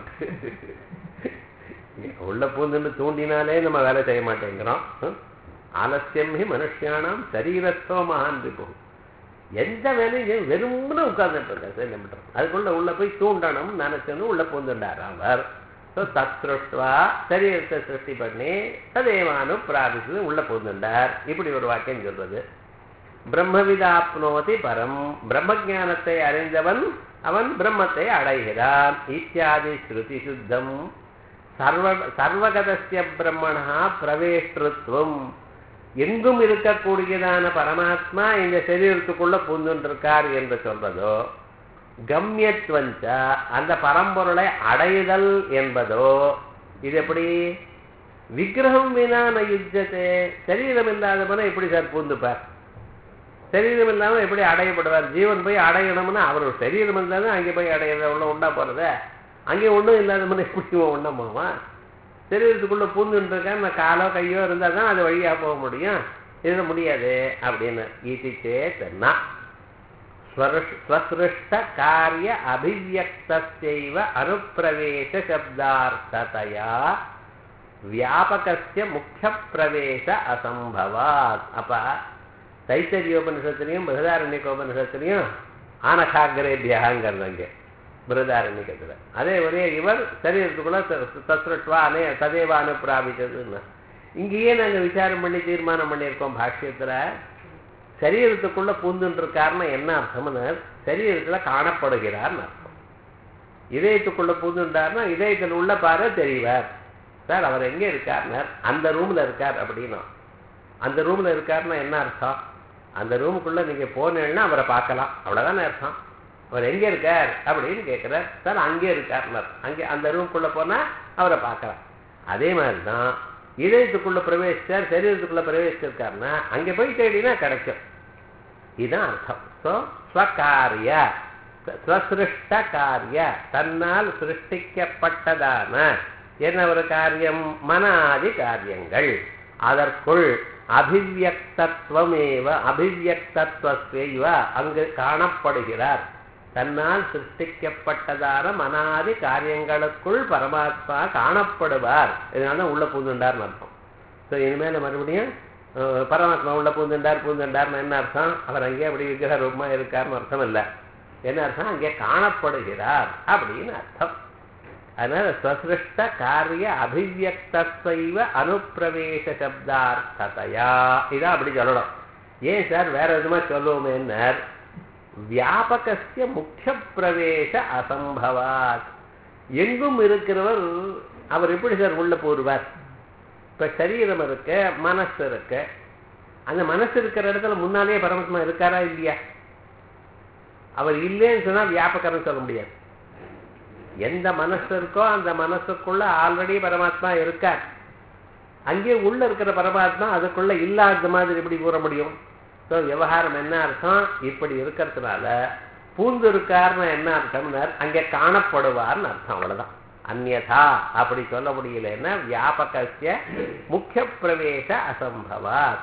உள்ள பூந்துன்னு தூண்டினாலே நம்ம வேலை செய்ய மாட்டேங்கிறோம் ஆலசியம் ஹி மனுஷியானாம் சரீரத்தோ மகான் போகும் எந்த வேலையும் வெறும்னு உட்கார்ந்துட்டு இருக்காரு என்ன பண்றோம் அதுக்குள்ள உள்ள போய் தூண்டணும் நினைச்சோன்னு உள்ள பூந்துண்டார் அவர் தத் சிருஷ்டுவா சரீரத்தை சிருஷ்டி பண்ணி ததேவானு பிராபிசது உள்ள பூந்துண்டார் இப்படி ஒரு வாக்கியம் சொல்றது பிரம்மவிதாப்னோதி பரம் பிரம்மஜானத்தை அறிந்தவன் அவன் பிரம்மத்தை அடைகிறான் இத்தியாதி ஸ்ருதி சுத்தம் சர்வ சர்வகதசிய பிரம்மணா பிரவேஷ்டத்துவம் எங்கும் இருக்கக்கூடியதான பரமாத்மா இந்த சரீரத்துக்குள்ள பூந்துருக்கார் என்று சொல்றதோ கம்யத்வஞ்ச அந்த பரம்பொருளை அடைதல் என்பதோ இது எப்படி விக்கிரகம் வினா நயுஜத்தை சரீரம் இல்லாதவன எப்படி சார் பூந்துப்பார் சரீரம் இல்லாமல் எப்படி அடையப்படுவார் ஜீவன் போய் அடையணும்னா அவர் சரீரம் இருந்தாலும் அங்கே போய் அடையிறத உள்ள உண்டா போறது அங்கே ஒன்றும் இல்லாதவன எப்படி உண்டமாவா சரீரத்துக்குள்ள பூந்துட்டு இருக்கேன் நான் காலோ கையோ இருந்தால் தான் அது வழியாக போக முடியும் இது முடியாது அப்படின்னு இது சேத்தனா ஸ்வசிருஷ்ட காரிய அபிவியக்தைவ அனுப்பிரவேச சப்தார்த்ததையா வியாபகசிய முக்கிய பிரவேச அசம்பவாத் அப்ப தைத்தரியோபனிஷத்துலையும் பிரகதாரண்யகோபனிஷத்துலையும் ஆனகாகிரேபியாங்கிறது அங்கே பிரதாரண்யத்தில் அதே ஒரே இவர் சரீரத்துக்குள்ள தத்ருட்வா அனே ததேவ அனுப்பிராபிச்சதுன்னு இங்கேயே நாங்கள் விசாரம் பண்ணி தீர்மானம் பண்ணியிருக்கோம் பாஷ்யத்தில் சரீரத்துக்குள்ள பூந்துட்டு இருக்காருன்னா என்ன அர்த்தம்னு சரீரத்தில் காணப்படுகிறார்னு அர்த்தம் இதயத்துக்குள்ள பூந்துட்டார்னா இதயத்தில் உள்ள பாரு தெரிவார் சார் அவர் எங்கே இருக்கார்னார் அந்த ரூமில் இருக்கார் அப்படின்னா அந்த ரூமில் இருக்காருன்னா என்ன அர்த்தம் அந்த ரூமுக்குள்ளே நீங்கள் போனேன்னா அவரை பார்க்கலாம் அவ்வளோதானே அர்த்தம் அவர் எங்கே இருக்கார் அப்படின்னு கேட்குறார் சார் அங்கே இருக்கார்னார் அங்கே அந்த ரூமுக்குள்ளே போனால் அவரை பார்க்கலாம் அதே மாதிரி தான் இதயத்துக்குள்ள பிரவேசிச்சார் சரீரத்துக்குள்ள பிரவேசிச்சிருக்காருன்னா அங்கே போய் தேடினா கிடைக்கும் இதுதான் அர்த்தம் ஸோ ஸ்வகாரிய ஸ்வசிருஷ்ட காரிய தன்னால் சிருஷ்டிக்கப்பட்டதான என்ன ஒரு காரியம் மனாதி காரியங்கள் அதற்குள் அபிவியக்தத்துவமேவ அபிவியக்தத்துவஸ்வைவ அங்கு காணப்படுகிறார் தன்னால் சிருஷ்டிக்கப்பட்டதான மனாதி காரியங்களுக்குள் பரமாத்மா காணப்படுவார் இதனால உள்ள பூந்துண்டார்னு அர்த்தம் ஸோ இனிமேல் மறுபடியும் பரமாத்மா உள்ள பூந்துண்டார் பூந்துண்டார்னு என்ன அர்த்தம் அவர் அங்கேயே அப்படி விக்கிர ரூபமாக இருக்கார்னு அர்த்தம் இல்லை என்ன அர்த்தம் அங்கே காணப்படுகிறார் அப்படின்னு அர்த்தம் அதனால ஸ்வசிருஷ்ட காரிய அபிவியக்தஸ்வைவ அனுப்பிரவேச சப்தார்த்ததையா இதான் அப்படி சொல்லணும் ஏன் சார் வேற எதுமா சொல்லுவோமேன்னர் வியாபகசிய முக்கிய பிரவேச அசம்பவாத் எங்கும் இருக்கிறவர் அவர் எப்படி சார் உள்ள போடுவார் இப்ப சரீரம் இருக்கு மனசு இருக்கு அந்த மனசு இருக்கிற இடத்துல முன்னாலேயே பரமாத்மா இருக்காரா இல்லையா அவர் இல்லைன்னு சொன்னா வியாபகரம் சொல்ல முடியாது எந்த மனசு இருக்கோ அந்த மனசுக்குள்ள ஆல்ரெடி பரமாத்மா இருக்கார் அங்கே உள்ள இருக்கிற பரமாத்மா அதுக்குள்ள இல்லாத மாதிரி எப்படி கூற முடியும் ஸோ விவகாரம் என்ன அர்த்தம் இப்படி இருக்கிறதுனால பூந்து இருக்காருன்னு என்ன அர்த்தம்னார் அங்கே காணப்படுவார்னு அர்த்தம் அவ்வளவுதான் அந்நதா அப்படி சொல்ல முடியலன்னா வியாபகசிய முக்கிய பிரவேச அசம்பவாத்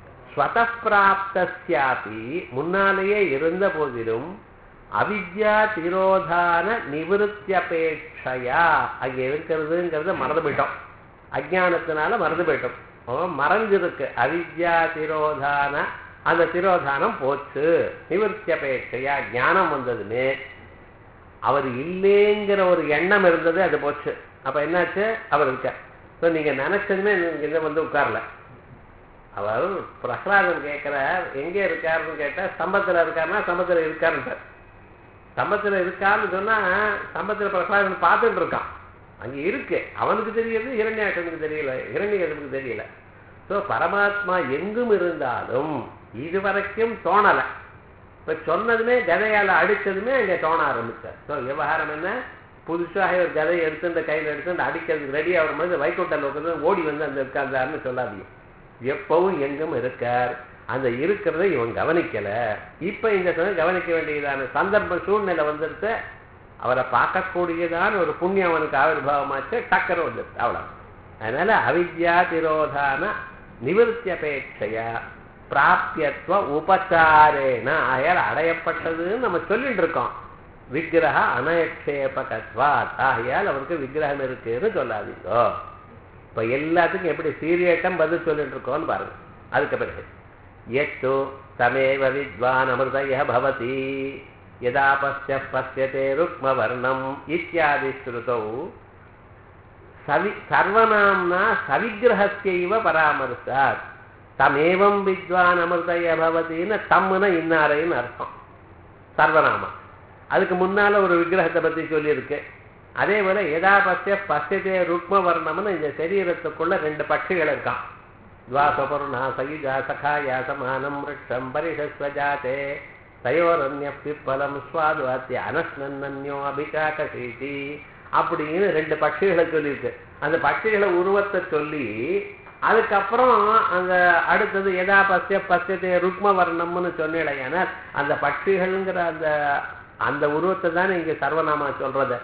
ஸ்வதப்பிராப்தியாபி முன்னாலேயே இருந்த போதிலும் அவித்யா திரோதான நிவிருத்தியபேட்சையா அங்கே இருக்கிறதுங்கிறத மறந்து போயிட்டோம் அஜானத்தினால மறந்து போயிட்டோம் மறைஞ்சிருக்கு அவித்யா திரோதான அந்த திரோதானம் போச்சு நிவர்த்தியபேட்சையா ஞானம் வந்ததுன்னு அவர் இல்லைங்கிற ஒரு எண்ணம் இருந்தது அது போச்சு அப்ப என்னாச்சு அவர் இருக்க ஸோ நீங்க நினைச்சதுமே நீங்க வந்து உட்காரல அவர் பிரகலாதன் கேட்கிறார் எங்கே இருக்காருன்னு கேட்டா ஸ்தம்பத்துல இருக்காருன்னா ஸ்தம்பத்துல இருக்காருன்றார் ஸ்தம்பத்துல இருக்காருன்னு சொன்னா ஸ்தம்பத்துல பிரகலாதன் பார்த்துட்டு இருக்கான் அங்க இருக்கு அவனுக்கு தெரியுது இரண்யாட்டனுக்கு தெரியல இரண்யனுக்கு தெரியல ஸோ பரமாத்மா எங்கும் இருந்தாலும் இதுவரைக்கும் தோணலை இப்ப சொன்னதுமே கதையால அடிச்சதுமே அங்க தோண ஆரம்பிச்சார் ஸோ விவகாரம் என்ன புதுசாக ஒரு கதையை எடுத்து இந்த கையில் எடுத்து அடிக்கிறதுக்கு ரெடி ஆகிற மாதிரி வைகுண்ட லோகத்தில் ஓடி வந்து அந்த உட்கார்ந்தாருன்னு சொல்லாதீங்க எப்பவும் எங்கும் இருக்கார் அந்த இருக்கிறத இவன் கவனிக்கல இப்ப இந்த சமயம் கவனிக்க வேண்டியதான சந்தர்ப்ப சூழ்நிலை வந்துருச்சு அவரை பார்க்கக்கூடியதான ஒரு புண்ணியம் அவனுக்கு ஆவிர்வாவமாச்சு டக்கர் வந்துருச்சு அவ்வளவு அதனால அவித்யா திரோதான நிவர்த்தியபேட்சையா பிராப்தியத்துவ உபச்சாரேன ஆயால் அடையப்பட்டதுன்னு நம்ம சொல்லிட்டு இருக்கோம் விக்கிரக அனயக்ஷேபகத்வாத் ஆகையால் அவருக்கு விக்கிரகம் இருக்குன்னு சொல்லாதீங்கோ இப்ப எல்லாத்துக்கும் எப்படி சீரியட்டம் பதில் சொல்லிட்டு இருக்கோம்னு பாருங்க அதுக்கு பிறகு எத்து தமேவ வித்வான் அமிர்தய பவதி யதா பசிய பசியதே ருக்மவர்ணம் இத்தியாதி ஸ்ருதௌ சவி சர்வநாம்னா சவிக்கிரகஸ்யைவ பராமர்சாத் தமேவம் வித்வான் அமிர்தய பவதின்னு தம்முன இன்னாரைன்னு அர்த்தம் சர்வநாமம் அதுக்கு முன்னால ஒரு விக்கிரகத்தை பத்தி சொல்லியிருக்கு அதே போல எதா பசிய பசியதே ருக்ம வர்ணம்னு இந்த சரீரத்துக்குள்ள ரெண்டு பட்சிகள் இருக்கான் துவாசபருணா சயுஜா சகாயா சமானம் ரிஷம் பரிஷஸ்வஜாதே தயோரண்ய பிப்பலம் சுவாதுவாத்திய அனஸ்னன்யோ அபிகாகசீதி அப்படின்னு ரெண்டு பட்சிகளை சொல்லியிருக்கு அந்த பட்சிகளை உருவத்தை சொல்லி அதுக்கப்புறம் அந்த அடுத்தது எதா பசிய பசியத்தை ருக்ம வர்ணம்னு சொன்னேன் அந்த பட்சிகள்ங்கிற அந்த அந்த உருவத்தை தானே இங்க சர்வநாமா சொல்றது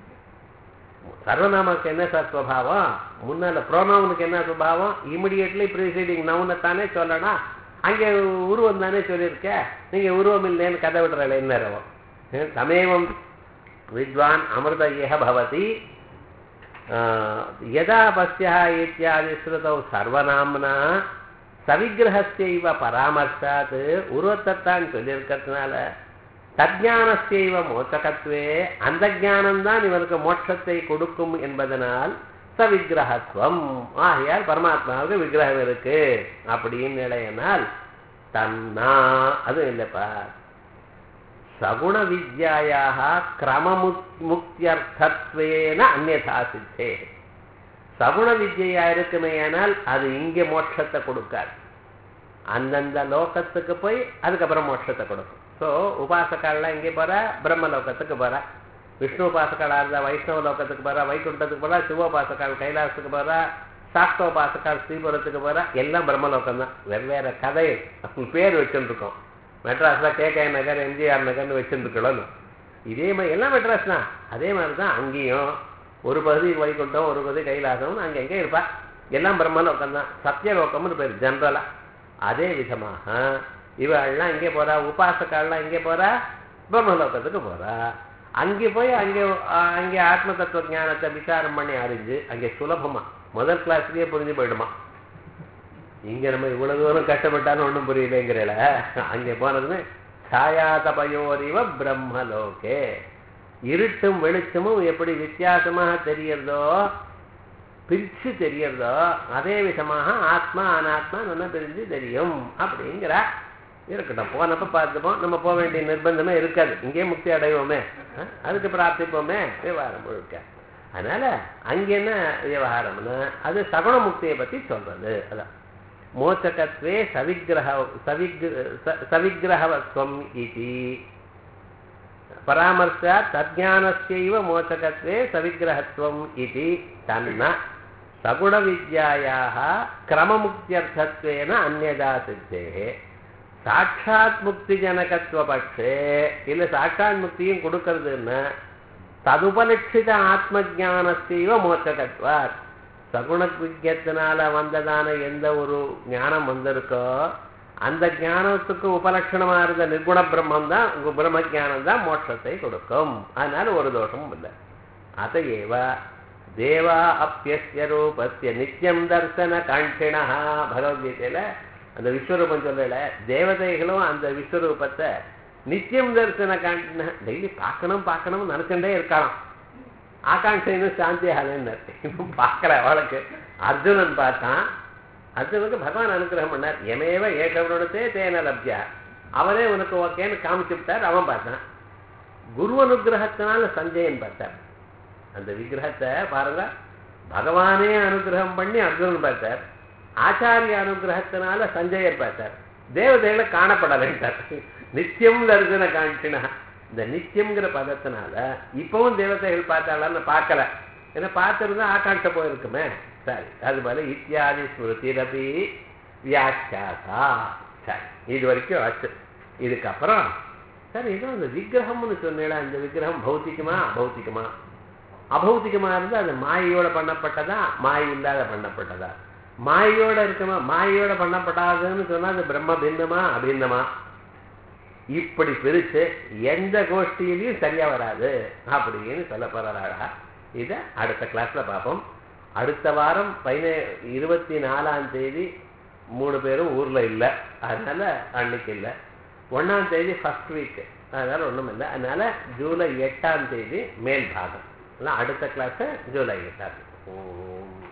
சர்வநாமாக்கு என்ன சார் சுவாவம் முன்னால ப்ரோனவுனுக்கு என்ன சுபாவம் இமிடியட்லி ப்ரீசீடிங் நவுனை தானே சொல்லணும் அங்கே உருவம் தானே சொல்லியிருக்க நீங்க உருவம் இல்லைன்னு கதை விடுறல என்ன சமேவம் வித்வான் அமிர்த ஏக பவதி யதா பஸ்யா இத்தியாதி ஸ்ருதௌ சர்வநாம்னா சவிக்கிரகஸ்யைவ பராமர்சாத் உருவத்தைத்தான் சொல்லியிருக்கிறதுனால தஜானஸ்யைவ மோச்சகத்வே அந்த ஞானம்தான் இவனுக்கு மோட்சத்தை கொடுக்கும் என்பதனால் சவிக்கிரகத்துவம் ஆகையால் பரமாத்மாவுக்கு விக்கிரகம் இருக்கு அப்படின்னு நிலையினால் தன்னா அது இல்லப்பா சகுண வித்யாயாக கிரமமுக்தியர்த்தத்வேன அந்நதா சித்தே சகுண வித்யா இருக்குமேயானால் அது இங்கே மோட்சத்தை கொடுக்காது அந்தந்த லோகத்துக்கு போய் அதுக்கப்புறம் மோட்சத்தை கொடுக்கும் ஸோ உபாசக்கால்லாம் எங்கே போறா பிரம்ம லோகத்துக்கு போறா விஷ்ணு உபாசக்காலா இருந்தா வைஷ்ணவ லோகத்துக்கு போறா வைகுண்டத்துக்கு போறா சிவோபாசக்கால் கைலாசத்துக்கு போறா சாக்தோபாசக்கால் ஸ்ரீபுரத்துக்கு போறா எல்லாம் பிரம்மலோகம் தான் வெவ்வேறு கதை பேர் வச்சுருக்கோம் மெட்ராஸ்ல கேகே நகர் எம்ஜிஆர் நகர்னு வச்சுருக்கணும் இதே மாதிரி எல்லாம் மெட்ராஸ் தான் அதே மாதிரி தான் அங்கேயும் ஒரு பகுதி வைகுண்டம் ஒரு பகுதி கைலாசம்னு அங்கே எங்கே இருப்பா எல்லாம் பிரம்மலோகம் தான் சத்தியலோகம்னு பேர் ஜென்ரலா அதே விதமாக இவெல்லாம் இங்கே போறா உபாசக்கால்லாம் இங்கே போறா பிரம்மலோகத்துக்கு போறா அங்கே போய் அங்கே அங்கே ஆத்ம தத்துவ ஞானத்தை விசாரம் பண்ணி அறிஞ்சு அங்கே சுலபமா முதல் கிளாஸ்லயே புரிஞ்சு போயிடுமா இங்க நம்ம இவ்வளவு தூரம் கஷ்டப்பட்டாலும் ஒன்றும் புரியலைங்கிறல அங்கே போனதுன்னு சாயாதபயோரிவ பிரம்மலோகே இருட்டும் வெளிச்சமும் எப்படி வித்தியாசமாக தெரியறதோ பிரிச்சு தெரியறதோ அதே விதமாக ஆத்மா அனாத்மா நல்லா பிரிஞ்சு தெரியும் அப்படிங்கிறா இருக்கட்டும் போனப்ப பார்த்துப்போம் நம்ம போக வேண்டிய நிர்பந்தமே இருக்காது இங்கேயே முக்தி அடைவோமே அஹ், அதுக்கு பிரார்த்திப்போமே விவகாரம் முழுக்க அதனால அங்க என்ன விவகாரம்னா அது சகுண முக்தியை பத்தி சொல்றது அதான் மோச்சகத்வே சவிக்கிரக சவிக் சவிக்கிரகவத்வம் இது பராமர்சா தஜானஸ்யைவ மோச்சகத்வே சவிக்கிரகத்துவம் இது தன்ன சகுணவித்யாயாக கிரமமுக்தியர்த்தத்வேன அந்நதா சித்தே சாட்சாத் முக்தி ஜனகத்துவ பட்சே இல்ல சாட்சாத் முக்தியும் கொடுக்கறதுன்னா ததுபலட்சித ஆத்ம ஜானஸ்தீவ மோட்சகத்வார் சகுண விஜயத்தினால வந்ததான எந்த ஒரு ஞானம் வந்திருக்கோ அந்த ஞானத்துக்கு உபலட்சணமா இருந்த நிர்குண பிரம்மம் தான் உங்க பிரம்ம ஜானம் தான் மோட்சத்தை கொடுக்கும் அதனால ஒரு தோஷமும் இல்லை அதையேவ தேவா அப்பியஸ்ய ரூபஸ்ய நித்தியம் தர்சன காண்டினா பகவத்கீதையில அந்த விஸ்வரூபம் சொல்லல தேவதைகளும் அந்த விஸ்வரூபத்தை நித்தியம் தரிசன காண்டின டெய்லி பார்க்கணும் பார்க்கணும்னு நினைச்சுட்டே இருக்கலாம் ஆகாங்கைன்னு சாந்தி ஆகலன்னு இப்போ பார்க்கற அவளுக்கு அர்ஜுனன் பார்த்தான் அர்ஜுனுக்கு பகவான் அனுகிரகம் பண்ணார் எமேவ ஏகவருடத்தே தேன லப்தியா அவரே உனக்கு ஓகேன்னு காமிச்சு விட்டார் அவன் பார்த்தான் குரு அனுகிரகத்தினால சஞ்சயன் பார்த்தார் அந்த விக்கிரகத்தை பாருங்க பகவானே அனுகிரகம் பண்ணி அர்ஜுனன் பார்த்தார் ஆச்சாரிய அனுகிரகத்தினால சஞ்சயர் பார்த்தார் தேவதைகளை காணப்படலைன்றார் நித்தியம் தரிசன காண்டினா இந்த நித்தியம்ங்கிற பதத்தினால இப்பவும் தேவதைகள் பார்த்தாளான்னு பார்க்கல ஏன்னா பார்த்திருந்தா ஆகாண்ட போயிருக்குமே சரி அது போல இத்தியாதி ஸ்மிருதிரபி வியாக்கியாதா சரி இது வரைக்கும் ஆச்சு இதுக்கப்புறம் சார் ஏதோ அந்த விக்கிரகம்னு சொன்னேடா இந்த விக்கிரகம் பௌத்திகமா அபௌத்திகமா அபௌத்திகமா இருந்தா அது மாயையோட பண்ணப்பட்டதா மாயை இல்லாத பண்ணப்பட்டதா மாயோட இருக்குமா மாயோட பண்ணப்படாதுன்னு சொன்னா அது பிரம்ம பின்னமா அபின்னமா இப்படி பிரிச்சு எந்த கோஷ்டியிலையும் சரியா வராது அப்படின்னு சொல்ல போறாரா இதை அடுத்த கிளாஸ்ல பார்ப்போம் அடுத்த வாரம் பதினே இருபத்தி நாலாம் தேதி மூணு பேரும் ஊர்ல இல்லை அதனால அன்னைக்கு இல்லை ஒன்னாம் தேதி ஃபர்ஸ்ட் வீக் அதனால ஒன்றும் இல்லை அதனால ஜூலை எட்டாம் தேதி மேல் பாகம் அதெல்லாம் அடுத்த கிளாஸ் ஜூலை எட்டாம் தேதி ஓம்